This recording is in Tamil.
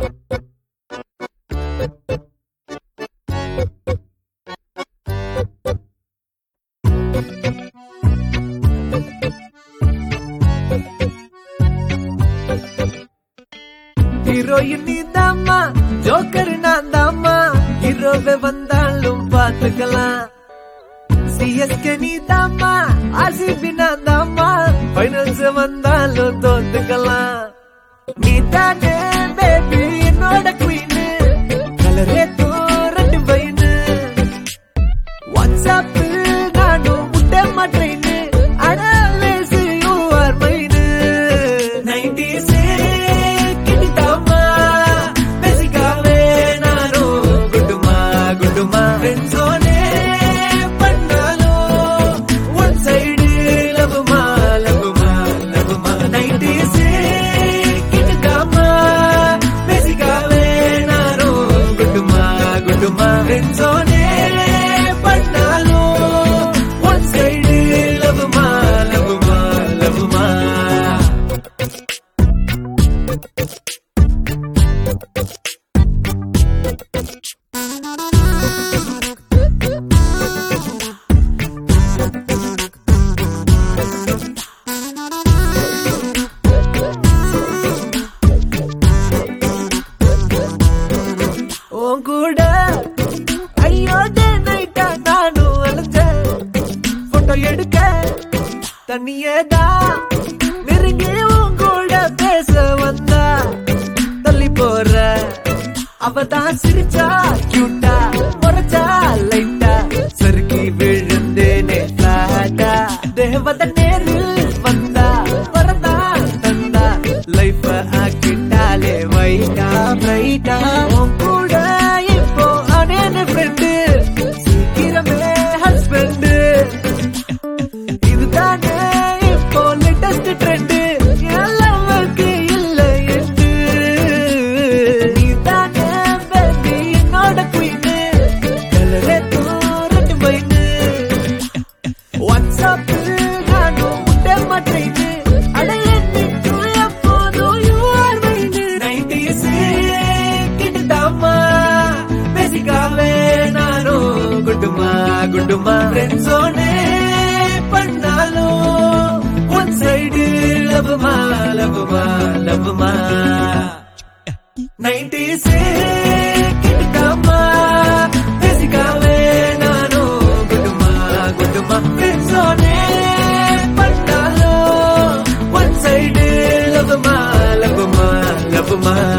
ஹீரோயின் நீ தாமா ஜோக்கர் நான் தாமா ஹீரோவே வந்தாலும் பாத்துக்கலாம் சிஎஸ்கே நீ தாமா ஆர்சிபி நான் தாமா ஃபைனல்ஸ் வந்தாலும் தோத்துக்கலாம் நீ தானே பேபி என்னோட குயின் கலரே ரெண்டு பையனு வாட்ஸ்அப் நானும் முட்ட மாட்டேன்னு அனாலிஸ் யூ ஆர் மைன் நைன்டிஸ் கிட்டாமா பேசிக்காவே நானும் குட்டுமா குட்டுமா ஃப்ரெண்ட்ஸோனே பண்ணாலும் ஒன் சைடு லவ்மா லவ்மா லவ்மா நைன்டிஸ் கிட்டாமா பேசிக்காவே நானும் குட்டுமா குட்டுமா ஃப்ரெண்ட்ஸோனே பண்ணாலும் ஒன் சைடு லவ்மா லவ்மா லவ்மா உன் கூட ஐயோட நைட்டா நானும் அலைஞ்சேன் போட்டோ எடுக்க தண்ணியே தான் நெருங்கி உன் கூட பேச வந்தா தள்ளி போற அவ தான் சிரிச்சா கியூட்டா முறைச்சா லைட்டா சறுக்கி விழுந்தேனே பிளாட்டா தேவத நேரில் வந்தா வரதா தந்தா லைஃப் ஆக்கிட்டாலே வைட்டா பிரைட்டா உன் கூட இப்போ அனேன ஃப்ரெண்டு சீக்கிரமே ஹஸ்பண்ட் இதுதானே இப்போ லேட்டஸ்ட் ட்ரெண்ட் எல்லாருக்கு இல்ல என்று நீதானே பேபி என்னோட குயின் கலரே ரெண்டு பையனு வாட்ஸ்அப் நானும் முட்ட மாட்டேன்னு அடைய நிற்கும் எப்போதும் யூ ஆர் மைண்ட் நைன்டிஸ் கிட்டாமா பேசிக்காவே நானும் குட்டுமா குட்டுமா ஃப்ரெண்ட்ஸோனே பண்ணாலும் ஒன் சைடு லவ்மா லவ்மா லவ்மா நைன்டிஸ் கிட்டாமா பேசிக்காவே நானும் குட்டுமா குட்டுமா ஃப்ரெண்ட்ஸோனே பண்ணாலும் ஒன் சைடு லவ்மா லவ்மா லவ்மா